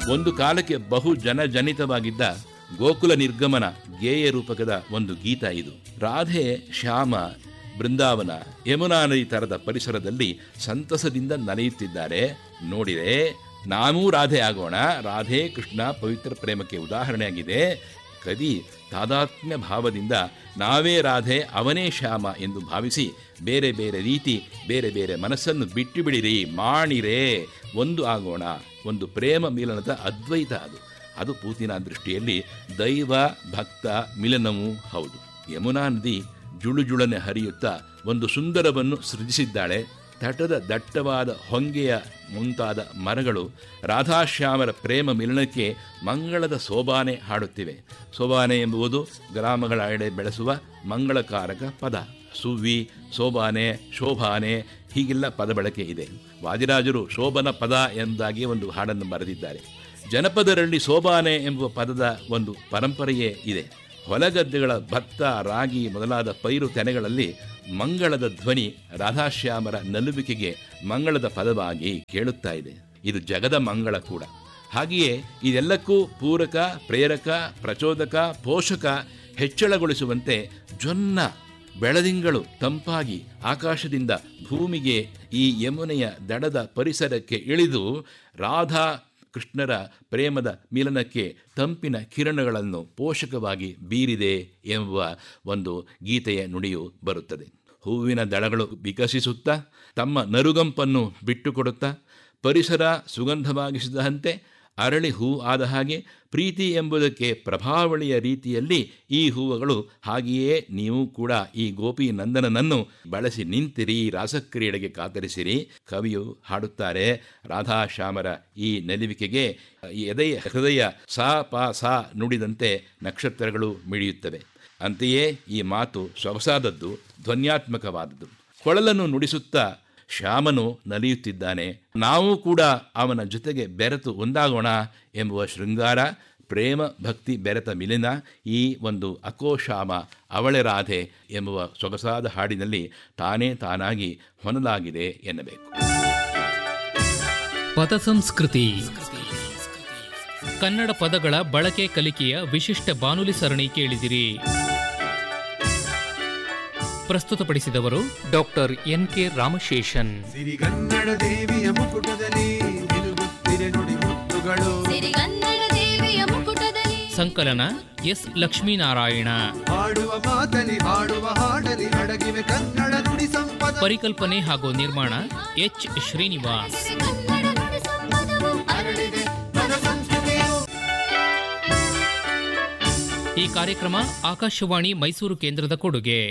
ಒಂದು ಕಾಲಕ್ಕೆ ಬಹು ಜನಜನಿತವಾಗಿದ್ದ ಗೋಕುಲ ನಿರ್ಗಮನ ಗೇಯ ರೂಪಕದ ಒಂದು ಗೀತ ಇದು ರಾಧೆ ಶ್ಯಾಮ ಬೃಂದಾವನ ಯಮುನಾ ನದಿ ತರದ ಪರಿಸರದಲ್ಲಿ ಸಂತಸದಿಂದ ನಲಿಯುತ್ತಿದ್ದಾರೆ ನೋಡಿರೆ ನಾನೂ ರಾಧೆ ಆಗೋಣ ರಾಧೆ ಕೃಷ್ಣ ಪವಿತ್ರ ಪ್ರೇಮಕ್ಕೆ ಉದಾಹರಣೆಯಾಗಿದೆ ಕವಿ ತಾದಾತ್ಮ್ಯ ಭಾವದಿಂದ ನಾವೇ ರಾಧೆ ಅವನೇ ಶ್ಯಾಮ ಎಂದು ಭಾವಿಸಿ ಬೇರೆ ಬೇರೆ ರೀತಿ ಬೇರೆ ಬೇರೆ ಮನಸ್ಸನ್ನು ಬಿಟ್ಟು ಬಿಡಿರಿ ಮಾಡಿರೇ ಒಂದು ಆಗೋಣ ಒಂದು ಪ್ರೇಮ ಮಿಲನದ ಅದ್ವೈತ ಅದು ಅದು ಪೂತಿನ ದೃಷ್ಟಿಯಲ್ಲಿ ದೈವ ಭಕ್ತ ಮಿಲನವೂ ಹೌದು ಯಮುನಾ ನದಿ ಜುಳುಜುಳನೆ ಹರಿಯುತ್ತಾ ಒಂದು ಸುಂದರವನ್ನು ಸೃಜಿಸಿದ್ದಾಳೆ ತಟದ ದಟ್ಟವಾದ ಹೊಂಗೆಯ ಮುಂತಾದ ಮರಗಳು ರಾಧಾಶ್ಯಾಮರ ಪ್ರೇಮ ಮಿಲನಕ್ಕೆ ಮಂಗಳದ ಸೋಬಾನೆ ಹಾಡುತ್ತಿವೆ ಸೋಬಾನೆ ಎಂಬುದು ಗ್ರಾಮಗಳ ಎಡೆ ಬೆಳೆಸುವ ಮಂಗಳಕಾರಕ ಪದ ಸುವ್ವಿ ಸೋಬಾನೆ ಶೋಭಾನೆ ಹೀಗೆಲ್ಲ ಪದ ಬಳಕೆ ಇದೆ ವಾದಿರಾಜರು ಶೋಭನ ಪದ ಎಂಬುದಾಗಿ ಒಂದು ಹಾಡನ್ನು ಬರೆದಿದ್ದಾರೆ ಜನಪದರಲ್ಲಿ ಸೋಬಾನೆ ಎಂಬುವ ಪದದ ಒಂದು ಪರಂಪರೆಯೇ ಇದೆ ಹೊಲಗದ್ದೆಗಳ ಭತ್ತ ರಾಗಿ ಮೊದಲಾದ ಪೈರು ತೆನೆಗಳಲ್ಲಿ ಮಂಗಳದ ಧ್ವನಿ ರಾಧಾಶ್ಯಾಮರ ನಲುವಿಕೆಗೆ ಮಂಗಳದ ಪದವಾಗಿ ಕೇಳುತ್ತಾ ಇದೆ ಇದು ಜಗದ ಮಂಗಳ ಕೂಡ ಹಾಗೆಯೇ ಇದೆಲ್ಲಕ್ಕೂ ಪೂರಕ ಪ್ರೇರಕ ಪ್ರಚೋದಕ ಪೋಷಕ ಹೆಚ್ಚಳಗೊಳಿಸುವಂತೆ ಜೊನ್ನ ಬೆಳದಿಂಗಳು ತಂಪಾಗಿ ಆಕಾಶದಿಂದ ಭೂಮಿಗೆ ಈ ಯಮುನೆಯ ದಡದ ಪರಿಸರಕ್ಕೆ ಇಳಿದು ರಾಧಾ ಕೃಷ್ಣರ ಪ್ರೇಮದ ಮಿಲನಕ್ಕೆ ತಂಪಿನ ಕಿರಣಗಳನ್ನು ಪೋಷಕವಾಗಿ ಬೀರಿದೆ ಎಂಬುವ ಒಂದು ಗೀತೆಯ ನುಡಿಯು ಬರುತ್ತದೆ ಹೂವಿನ ದಳಗಳು ವಿಕಸಿಸುತ್ತಾ ತಮ್ಮ ನರುಗಂಪನ್ನು ಬಿಟ್ಟುಕೊಡುತ್ತಾ ಪರಿಸರ ಸುಗಂಧವಾಗಿಸಿದಂತೆ ಅರಳಿ ಹೂ ಆದ ಹಾಗೆ ಪ್ರೀತಿ ಎಂಬುದಕ್ಕೆ ಪ್ರಭಾವಳಿಯ ರೀತಿಯಲ್ಲಿ ಈ ಹೂವುಗಳು ಹಾಗೆಯೇ ನೀವು ಕೂಡ ಈ ಗೋಪಿ ನಂದನನನ್ನು ಬಳಸಿ ನಿಂತಿರಿ ರಾಸಕ್ರೀಡೆಗೆ ಕಾತರಿಸಿರಿ ಕವಿಯು ಹಾಡುತ್ತಾರೆ ರಾಧಾಶ್ಯಾಮರ ಈ ನಲಿವಿಕೆಗೆ ಈ ಎದೆಯ ಹೃದಯ ಸಾ ಪಾ ಸಾ ನುಡಿದಂತೆ ನಕ್ಷತ್ರಗಳು ಮಿಡಿಯುತ್ತವೆ ಅಂತೆಯೇ ಈ ಮಾತು ಸೊಗಸಾದದ್ದು ಧ್ವನ್ಯಾತ್ಮಕವಾದದ್ದು ಕೊಳಲನ್ನು ನುಡಿಸುತ್ತಾ ಶ್ಯಾಮನು ನಲಿಯುತ್ತಿದ್ದಾನೆ ನಾವು ಕೂಡ ಅವನ ಜೊತೆಗೆ ಬೆರೆತು ಒಂದಾಗೋಣ ಎಂಬುವ ಶೃಂಗಾರ ಪ್ರೇಮ ಭಕ್ತಿ ಬೆರೆತ ಮಿಲಿನ ಈ ಒಂದು ಅಕೋಶಾಮ ಅವಳೆ ರಾಧೆ ಎಂಬುವ ಸೊಗಸಾದ ಹಾಡಿನಲ್ಲಿ ತಾನೇ ತಾನಾಗಿ ಹೊನಲಾಗಿದೆ ಎನ್ನಬೇಕು ಪದ ಸಂಸ್ಕೃತಿ ಕನ್ನಡ ಪದಗಳ ಬಳಕೆ ಕಲಿಕೆಯ ವಿಶಿಷ್ಟ ಬಾನುಲಿ ಸರಣಿ ಕೇಳಿದಿರಿ ಪ್ರಸ್ತುತಪಡಿಸಿದವರು ಡಾಕ್ಟರ್ ಎನ್ ಕೆ ರಾಮಶೇಷನ್ ಸಿರಿಗನ್ನಡ ದೇವಿಯ ಮುಕುಟದಲ್ಲಿ ನಿಲುಗುತ್ತಿರೆ ನುಡಿ ಮುತ್ತುಗಳು ಸಿರಿಗನ್ನಡ ದೇವಿಯ ಮುಕುಟದಲ್ಲಿ ಸಂಕಲನ ಎಸ್ ಲಕ್ಷ್ಮೀನಾರಾಯಣ ಹಾಡುವ ಮಾತಲಿ ಹಾಡುವ ಹಾಡಲಿ ಅಡಗಿವೆ ಕನ್ನಡ ನುಡಿ ಸಂಪದ ಪರಿಕಲ್ಪನೆ ಹಾಗೂ ನಿರ್ಮಾಣ ಎಚ್ ಶ್ರೀನಿವಾಸ್ ಕನ್ನಡ ನುಡಿ ಸಂಪದವು ಹರಡಿದೆ ಪದ ಸಂಸ್ಕೃತಿಯು ಈ ಕಾರ್ಯಕ್ರಮ ಆಕಾಶವಾಣಿ ಮೈಸೂರು ಕೇಂದ್ರದ ಕೊಡುಗೆ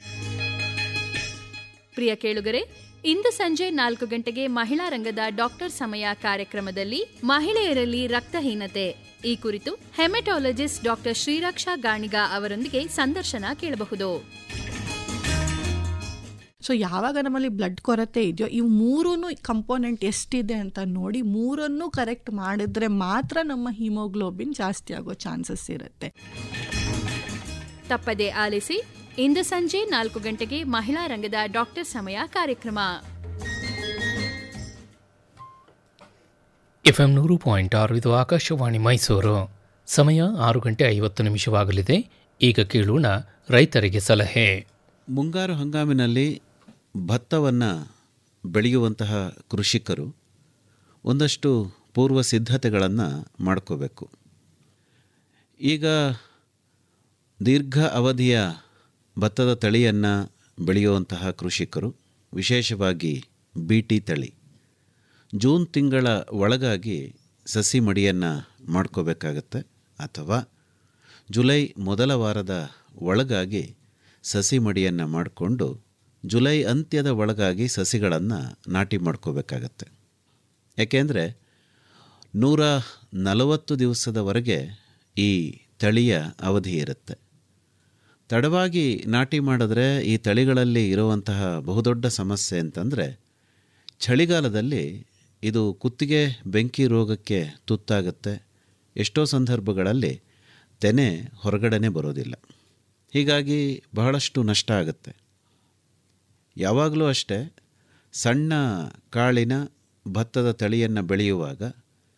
ಪ್ರಿಯ ಕೇಳುಗರೆ ಇಂದು ಸಂಜೆ ನಾಲ್ಕು ಗಂಟೆಗೆ ಮಹಿಳಾ ರಂಗದ ಡಾಕ್ಟರ್ ಸಮಯ ಕಾರ್ಯಕ್ರಮದಲ್ಲಿ ಮಹಿಳೆಯರಲ್ಲಿ ರಕ್ತಹೀನತೆ ಈ ಕುರಿತು ಹೆಮೆಟಾಲಜಿಸ್ಟ್ ಡಾಕ್ಟರ್ ಶ್ರೀರಕ್ಷಾ ಗಾಣಿಗ ಅವರೊಂದಿಗೆ ಸಂದರ್ಶನ ಕೇಳಬಹುದು ಸೊ ಯಾವಾಗ ನಮ್ಮಲ್ಲಿ ಬ್ಲಡ್ ಕೊರತೆ ಇದೆಯೋ ಇವು ಮೂರೂ ಕಂಪೋನೆಂಟ್ ಎಷ್ಟಿದೆ ಅಂತ ನೋಡಿ ಮೂರನ್ನು ಕರೆಕ್ಟ್ ಮಾಡಿದ್ರೆ ಮಾತ್ರ ನಮ್ಮ ಹಿಮೋಗ್ಲೋಬಿನ್ ಜಾಸ್ತಿ ಆಗೋ ಚಾನ್ಸಸ್ ಇರುತ್ತೆ ತಪ್ಪದೆ ಆಲಿಸಿ ಇಂದು ಸಂಜೆ ನಾಲ್ಕು ಗಂಟೆಗೆ ಮಹಿಳಾ ರಂಗದ ಡಾಕ್ಟರ್ ಸಮಯ ಕಾರ್ಯಕ್ರಮ ಎಫ್ಎಂ ನೂರು ಪಾಯಿಂಟ್ ಆರು ಇದು ಆಕಾಶವಾಣಿ ಮೈಸೂರು ಸಮಯ ಆರು ಗಂಟೆ ಐವತ್ತು ನಿಮಿಷವಾಗಲಿದೆ ಈಗ ಕೇಳೋಣ ರೈತರಿಗೆ ಸಲಹೆ ಮುಂಗಾರು ಹಂಗಾಮಿನಲ್ಲಿ ಭತ್ತವನ್ನು ಬೆಳೆಯುವಂತಹ ಕೃಷಿಕರು ಒಂದಷ್ಟು ಪೂರ್ವ ಸಿದ್ಧತೆಗಳನ್ನು ಮಾಡ್ಕೋಬೇಕು ಈಗ ದೀರ್ಘ ಅವಧಿಯ ಭತ್ತದ ತಳಿಯನ್ನು ಬೆಳೆಯುವಂತಹ ಕೃಷಿಕರು ವಿಶೇಷವಾಗಿ ಬಿ ಟಿ ತಳಿ ಜೂನ್ ತಿಂಗಳ ಒಳಗಾಗಿ ಸಸಿ ಮಡಿಯನ್ನು ಮಾಡ್ಕೋಬೇಕಾಗತ್ತೆ ಅಥವಾ ಜುಲೈ ಮೊದಲ ವಾರದ ಒಳಗಾಗಿ ಸಸಿ ಮಡಿಯನ್ನು ಮಾಡಿಕೊಂಡು ಜುಲೈ ಅಂತ್ಯದ ಒಳಗಾಗಿ ಸಸಿಗಳನ್ನು ನಾಟಿ ಮಾಡ್ಕೋಬೇಕಾಗತ್ತೆ ಯಾಕೆಂದರೆ ನೂರ ನಲವತ್ತು ದಿವಸದವರೆಗೆ ಈ ತಳಿಯ ಅವಧಿ ಇರುತ್ತೆ ತಡವಾಗಿ ನಾಟಿ ಮಾಡಿದ್ರೆ ಈ ತಳಿಗಳಲ್ಲಿ ಇರುವಂತಹ ಬಹುದೊಡ್ಡ ಸಮಸ್ಯೆ ಅಂತಂದರೆ ಚಳಿಗಾಲದಲ್ಲಿ ಇದು ಕುತ್ತಿಗೆ ಬೆಂಕಿ ರೋಗಕ್ಕೆ ತುತ್ತಾಗುತ್ತೆ ಎಷ್ಟೋ ಸಂದರ್ಭಗಳಲ್ಲಿ ತೆನೆ ಹೊರಗಡೆನೆ ಬರೋದಿಲ್ಲ ಹೀಗಾಗಿ ಬಹಳಷ್ಟು ನಷ್ಟ ಆಗುತ್ತೆ ಯಾವಾಗಲೂ ಅಷ್ಟೇ ಸಣ್ಣ ಕಾಳಿನ ಭತ್ತದ ತಳಿಯನ್ನು ಬೆಳೆಯುವಾಗ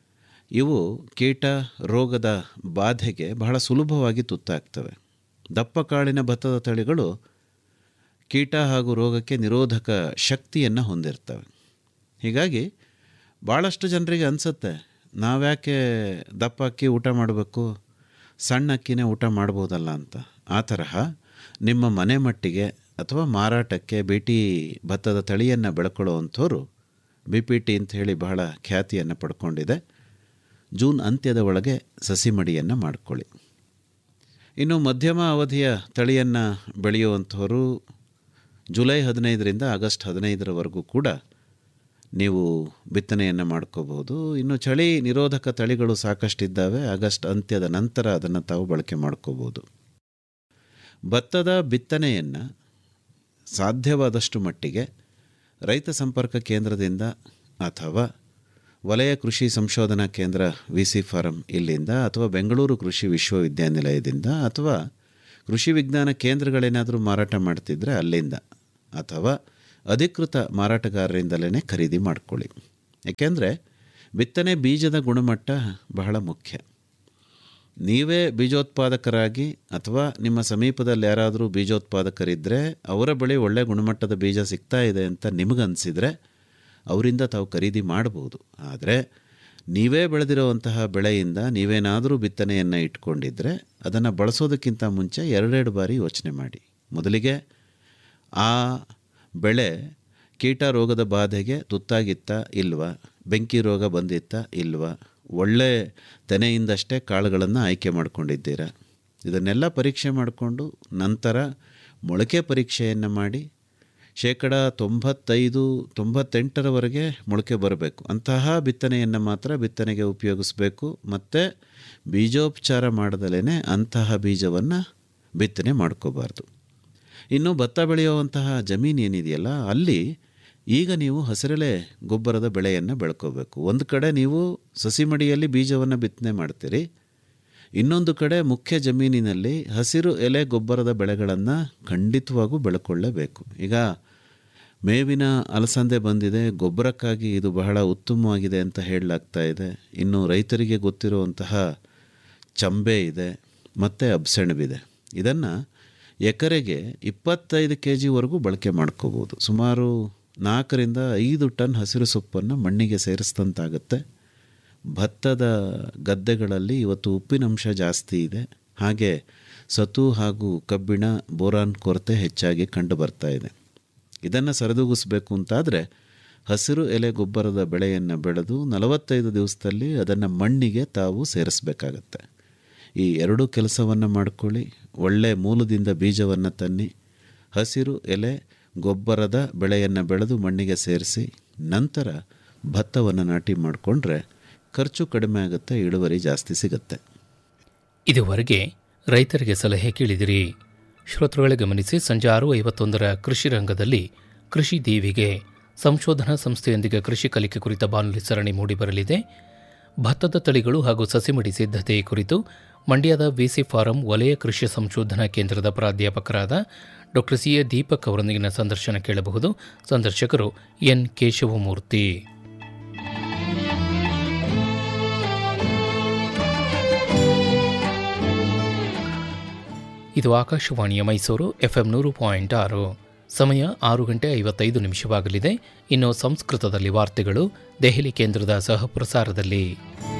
ಇವು ಕೀಟ ರೋಗದ ಬಾಧೆಗೆ ಬಹಳ ಸುಲಭವಾಗಿ ತುತ್ತಾಗ್ತವೆ ದಪ್ಪ ಕಾಳಿನ ಭತ್ತದ ತಳಿಗಳು ಕೀಟ ಹಾಗೂ ರೋಗಕ್ಕೆ ನಿರೋಧಕ ಶಕ್ತಿಯನ್ನು ಹೊಂದಿರ್ತವೆ ಹೀಗಾಗಿ ಭಾಳಷ್ಟು ಜನರಿಗೆ ಅನಿಸುತ್ತೆ ನಾವ್ಯಾಕೆ ದಪ್ಪ ಅಕ್ಕಿ ಊಟ ಮಾಡಬೇಕು ಸಣ್ಣ ಅಕ್ಕಿನೇ ಊಟ ಮಾಡ್ಬೋದಲ್ಲ ಅಂತ ಆ ತರಹ ನಿಮ್ಮ ಮನೆ ಮಟ್ಟಿಗೆ ಅಥವಾ ಮಾರಾಟಕ್ಕೆ ಬಿ ಟಿ ಭತ್ತದ ತಳಿಯನ್ನು ಬೆಳ್ಕೊಳ್ಳೋವಂಥವ್ರು ಬಿ ಪಿ ಟಿ ಅಂತ ಹೇಳಿ ಬಹಳ ಖ್ಯಾತಿಯನ್ನು ಪಡ್ಕೊಂಡಿದೆ ಜೂನ್ ಅಂತ್ಯದ ಒಳಗೆ ಸಸಿಮಡಿಯನ್ನು ಮಾಡಿಕೊಳ್ಳಿ ಇನ್ನು ಮಧ್ಯಮ ಅವಧಿಯ ತಳಿಯನ್ನು ಬೆಳೆಯುವಂಥವರು ಜುಲೈ ಹದಿನೈದರಿಂದ ಆಗಸ್ಟ್ ಹದಿನೈದರವರೆಗೂ ಕೂಡ ನೀವು ಬಿತ್ತನೆಯನ್ನು ಮಾಡ್ಕೋಬೋದು ಇನ್ನು ಚಳಿ ನಿರೋಧಕ ತಳಿಗಳು ಸಾಕಷ್ಟಿದ್ದಾವೆ ಆಗಸ್ಟ್ ಅಂತ್ಯದ ನಂತರ ಅದನ್ನು ತಾವು ಬಳಕೆ ಮಾಡ್ಕೋಬೋದು ಭತ್ತದ ಬಿತ್ತನೆಯನ್ನು ಸಾಧ್ಯವಾದಷ್ಟು ಮಟ್ಟಿಗೆ ರೈತ ಸಂಪರ್ಕ ಕೇಂದ್ರದಿಂದ ಅಥವಾ ವಲಯ ಕೃಷಿ ಸಂಶೋಧನಾ ಕೇಂದ್ರ ವಿ ಸಿ ಫಾರಂ ಇಲ್ಲಿಂದ ಅಥವಾ ಬೆಂಗಳೂರು ಕೃಷಿ ವಿಶ್ವವಿದ್ಯಾನಿಲಯದಿಂದ ಅಥವಾ ಕೃಷಿ ವಿಜ್ಞಾನ ಕೇಂದ್ರಗಳೇನಾದರೂ ಮಾರಾಟ ಮಾಡ್ತಿದ್ರೆ ಅಲ್ಲಿಂದ ಅಥವಾ ಅಧಿಕೃತ ಮಾರಾಟಗಾರರಿಂದಲೇ ಖರೀದಿ ಮಾಡಿಕೊಳ್ಳಿ ಏಕೆಂದರೆ ಬಿತ್ತನೆ ಬೀಜದ ಗುಣಮಟ್ಟ ಬಹಳ ಮುಖ್ಯ ನೀವೇ ಬೀಜೋತ್ಪಾದಕರಾಗಿ ಅಥವಾ ನಿಮ್ಮ ಸಮೀಪದಲ್ಲಿ ಯಾರಾದರೂ ಬೀಜೋತ್ಪಾದಕರಿದ್ದರೆ ಅವರ ಬಳಿ ಒಳ್ಳೆಯ ಗುಣಮಟ್ಟದ ಬೀಜ ಸಿಗ್ತಾ ಇದೆ ಅಂತ ನಿಮಗನ್ಸಿದ್ರೆ ಅವರಿಂದ ತಾವು ಖರೀದಿ ಮಾಡ್ಬೋದು ಆದರೆ ನೀವೇ ಬೆಳೆದಿರುವಂತಹ ಬೆಳೆಯಿಂದ ನೀವೇನಾದರೂ ಬಿತ್ತನೆಯನ್ನು ಇಟ್ಕೊಂಡಿದ್ರೆ ಅದನ್ನು ಬಳಸೋದಕ್ಕಿಂತ ಮುಂಚೆ ಎರಡೆರಡು ಬಾರಿ ಯೋಚನೆ ಮಾಡಿ ಮೊದಲಿಗೆ ಆ ಬೆಳೆ ಕೀಟ ರೋಗದ ಬಾಧೆಗೆ ತುತ್ತಾಗಿತ್ತಾ ಇಲ್ವಾ ಬೆಂಕಿ ರೋಗ ಬಂದಿತ್ತಾ ಇಲ್ವಾ ಒಳ್ಳೆ ತೆನೆಯಿಂದಷ್ಟೇ ಕಾಳುಗಳನ್ನು ಆಯ್ಕೆ ಮಾಡ್ಕೊಂಡಿದ್ದೀರಾ ಇದನ್ನೆಲ್ಲ ಪರೀಕ್ಷೆ ಮಾಡಿಕೊಂಡು ನಂತರ ಮೊಳಕೆ ಪರೀಕ್ಷೆಯನ್ನು ಮಾಡಿ ಶೇಕಡ ತೊಂಬತ್ತೈದು ತೊಂಬತ್ತೆಂಟರವರೆಗೆ ಮೊಳಕೆ ಬರಬೇಕು ಅಂತಹ ಬಿತ್ತನೆಯನ್ನು ಮಾತ್ರ ಬಿತ್ತನೆಗೆ ಉಪಯೋಗಿಸಬೇಕು ಮತ್ತು ಬೀಜೋಪಚಾರ ಮಾಡದಲೇ ಅಂತಹ ಬೀಜವನ್ನು ಬಿತ್ತನೆ ಮಾಡ್ಕೋಬಾರ್ದು ಇನ್ನು ಭತ್ತ ಬೆಳೆಯುವಂತಹ ಜಮೀನು ಏನಿದೆಯಲ್ಲ ಅಲ್ಲಿ ಈಗ ನೀವು ಹಸಿರೆಲೆ ಗೊಬ್ಬರದ ಬೆಳೆಯನ್ನು ಬೆಳ್ಕೋಬೇಕು ಒಂದು ಕಡೆ ನೀವು ಸಸಿ ಮಡಿಯಲ್ಲಿ ಬೀಜವನ್ನು ಬಿತ್ತನೆ ಮಾಡ್ತೀರಿ ಇನ್ನೊಂದು ಕಡೆ ಮುಖ್ಯ ಜಮೀನಿನಲ್ಲಿ ಹಸಿರು ಎಲೆ ಗೊಬ್ಬರದ ಬೆಳೆಗಳನ್ನು ಖಂಡಿತವಾಗೂ ಬೆಳ್ಕೊಳ್ಳೇಬೇಕು ಈಗ ಮೇವಿನ ಅಲಸಂದೆ ಬಂದಿದೆ ಗೊಬ್ಬರಕ್ಕಾಗಿ ಇದು ಬಹಳ ಉತ್ತಮವಾಗಿದೆ ಅಂತ ಹೇಳಲಾಗ್ತಾ ಇದೆ ಇನ್ನು ರೈತರಿಗೆ ಗೊತ್ತಿರುವಂತಹ ಚಂಬೆ ಇದೆ ಮತ್ತು ಅಬ್ಸೆಣಬಿದೆ ಇದನ್ನು ಎಕರೆಗೆ ಇಪ್ಪತ್ತೈದು ಕೆ ಜಿವರೆಗೂ ಬಳಕೆ ಮಾಡ್ಕೋಬೋದು ಸುಮಾರು ನಾಲ್ಕರಿಂದ ಐದು ಟನ್ ಹಸಿರು ಸೊಪ್ಪನ್ನು ಮಣ್ಣಿಗೆ ಸೇರಿಸಿದಂತಾಗುತ್ತೆ ಭತ್ತದ ಗದ್ದೆಗಳಲ್ಲಿ ಇವತ್ತು ಉಪ್ಪಿನಂಶ ಜಾಸ್ತಿ ಇದೆ ಹಾಗೆ ಸತು ಹಾಗೂ ಕಬ್ಬಿಣ ಬೋರಾನ್ ಕೊರತೆ ಹೆಚ್ಚಾಗಿ ಕಂಡು ಬರ್ತಾ ಇದೆ ಇದನ್ನು ಸರಿದೂಗಿಸ್ಬೇಕು ಅಂತಾದರೆ ಹಸಿರು ಎಲೆ ಗೊಬ್ಬರದ ಬೆಳೆಯನ್ನು ಬೆಳೆದು ನಲವತ್ತೈದು ದಿವಸದಲ್ಲಿ ಅದನ್ನು ಮಣ್ಣಿಗೆ ತಾವು ಸೇರಿಸಬೇಕಾಗತ್ತೆ ಈ ಎರಡೂ ಕೆಲಸವನ್ನು ಮಾಡಿಕೊಳ್ಳಿ ಒಳ್ಳೆ ಮೂಲದಿಂದ ಬೀಜವನ್ನು ತನ್ನಿ ಹಸಿರು ಎಲೆ ಗೊಬ್ಬರದ ಬೆಳೆಯನ್ನು ಬೆಳೆದು ಮಣ್ಣಿಗೆ ಸೇರಿಸಿ ನಂತರ ಭತ್ತವನ್ನು ನಾಟಿ ಮಾಡಿಕೊಂಡ್ರೆ ಖರ್ಚು ಕಡಿಮೆ ಆಗುತ್ತೆ ಇಳುವರಿ ಜಾಸ್ತಿ ಸಿಗುತ್ತೆ ಇದುವರೆಗೆ ರೈತರಿಗೆ ಸಲಹೆ ಕೇಳಿದಿರಿ ಶ್ರೋತೃಗಳೇ ಗಮನಿಸಿ ಸಂಜೆ ಆರು ಐವತ್ತೊಂದರ ಕೃಷಿ ರಂಗದಲ್ಲಿ ಕೃಷಿ ದೀವಿಗೆ ಸಂಶೋಧನಾ ಸಂಸ್ಥೆಯೊಂದಿಗೆ ಕೃಷಿ ಕಲಿಕೆ ಕುರಿತ ಬಾನುಲಿ ಸರಣಿ ಮೂಡಿಬರಲಿದೆ ಭತ್ತದ ತಳಿಗಳು ಹಾಗೂ ಸಸಿಮಡಿ ಸಿದ್ಧತೆ ಕುರಿತು ಮಂಡ್ಯದ ವಿಸಿ ಫಾರಂ ವಲಯ ಕೃಷಿ ಸಂಶೋಧನಾ ಕೇಂದ್ರದ ಪ್ರಾಧ್ಯಾಪಕರಾದ ಡಾಕ್ಟರ್ ಸಿ ಎ ದೀಪಕ್ ಅವರೊಂದಿಗಿನ ಸಂದರ್ಶನ ಕೇಳಬಹುದು ಸಂದರ್ಶಕರು ಎನ್ ಕೇಶವಮೂರ್ತಿ ಇದು ಆಕಾಶವಾಣಿಯ ಮೈಸೂರು ಎಫ್ಎಂ ನೂರು ಪಾಯಿಂಟ್ ಆರು ಸಮಯ ಆರು ಗಂಟೆ ಐವತ್ತೈದು ನಿಮಿಷವಾಗಲಿದೆ ಇನ್ನು ಸಂಸ್ಕೃತದಲ್ಲಿ ವಾರ್ತೆಗಳು ದೆಹಲಿ ಕೇಂದ್ರದ ಸಹ ಪ್ರಸಾರದಲ್ಲಿ